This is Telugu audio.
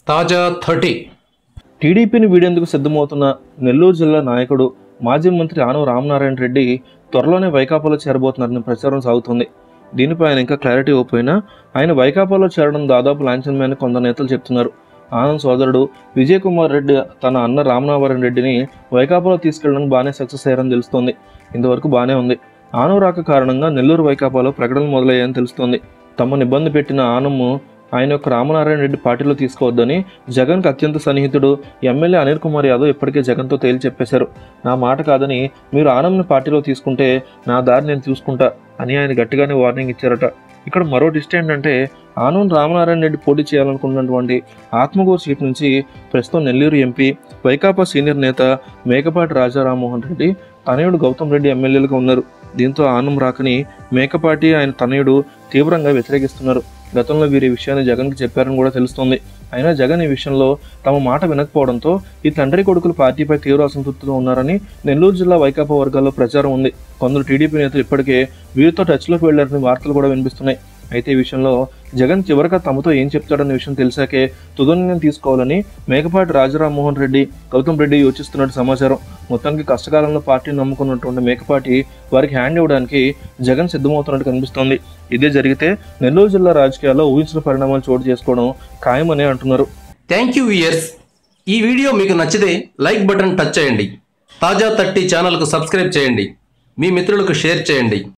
తాజా థర్టీ టీడీపీని వీడేందుకు సిద్ధమవుతున్న నెల్లూరు జిల్లా నాయకుడు మాజీ మంత్రి ఆనవ రామనారాయణ రెడ్డి త్వరలోనే వైకాపాలో చేరబోతున్నారని ప్రచారం సాగుతుంది దీనిపై ఆయన ఇంకా క్లారిటీ ఇవ్వకపోయినా ఆయన వైకాపాలో చేరడం దాదాపు లాంఛనమే అని కొందరు నేతలు చెప్తున్నారు ఆనంద్ సోదరుడు విజయ్ కుమార్ రెడ్డి తన అన్న రామనారాయణ రెడ్డిని వైకాపాలో తీసుకెళ్లడానికి బాగానే సక్సెస్ అయ్యారని తెలుస్తోంది ఇంతవరకు బాగానే ఉంది ఆనవ రాక కారణంగా నెల్లూరు వైకాపాలో ప్రకటనలు మొదలయ్యాయని తెలుస్తోంది తమను ఇబ్బంది పెట్టిన ఆనమ్ము ఆయన యొక్క రామనారాయణ రెడ్డి పార్టీలో తీసుకోవద్దని జగన్కి అత్యంత సన్నిహితుడు ఎమ్మెల్యే అనిల్ కుమార్ యాదవ్ ఇప్పటికే జగన్తో తేల్చి చెప్పేశారు నా మాట కాదని మీరు ఆనంద్ని పార్టీలో తీసుకుంటే నా దారి నేను చూసుకుంటా అని ఆయన గట్టిగానే వార్నింగ్ ఇచ్చారట ఇక్కడ మరో ట్విస్ట్ ఏంటంటే ఆనంద్ రామనారాయణ రెడ్డి పోటీ చేయాలనుకున్నటువంటి ఆత్మగూరు సీట్ నుంచి ప్రస్తుతం నెల్లూరు ఎంపీ వైకాపా సీనియర్ నేత మేకపాటి రాజా రామ్మోహన్ రెడ్డి తనయుడు గౌతమ్ రెడ్డి ఎమ్మెల్యేలుగా ఉన్నారు దీంతో ఆనం రాకని మేకపాటి ఆయన తనయుడు తీవ్రంగా వ్యతిరేకిస్తున్నారు గతంలో వీరి విషయాన్ని జగన్కి చెప్పారని కూడా తెలుస్తోంది అయినా జగన్ ఈ విషయంలో తమ మాట వినకపోవడంతో ఈ తండ్రి కొడుకులు పార్టీపై తీవ్ర అసంతృప్తితో ఉన్నారని నెల్లూరు జిల్లా వైకాపా వర్గాల్లో ప్రచారం ఉంది కొందరు టీడీపీ నేతలు ఇప్పటికే వీరితో టచ్లోకి వెళ్లారని వార్తలు కూడా వినిపిస్తున్నాయి అయితే ఈ విషయంలో జగన్ చివరిగా తమతో ఏం చెప్తాడన్న విషయం తెలిసాకే తుది నిర్ణయం తీసుకోవాలని మేకపాటి రాజరామ్మోహన్ రెడ్డి గౌతమ్ రెడ్డి యోచిస్తున్నట్టు సమాచారం మొత్తానికి కష్టకాలంలో పార్టీని నమ్ముకున్నటువంటి మేకపాటి వారికి హ్యాండ్ ఇవ్వడానికి జగన్ సిద్ధమవుతున్నట్టు కనిపిస్తోంది ఇదే జరిగితే నెల్లూరు జిల్లా రాజకీయాల్లో ఊహించిన పరిణామాలు చోటు చేసుకోవడం ఖాయమని అంటున్నారు థ్యాంక్ యూ ఇయర్స్ ఈ వీడియో మీకు నచ్చితే లైక్ బటన్ టచ్ చేయండి తాజా థర్టీ ఛానల్కు సబ్స్క్రైబ్ చేయండి మీ మిత్రులకు షేర్ చేయండి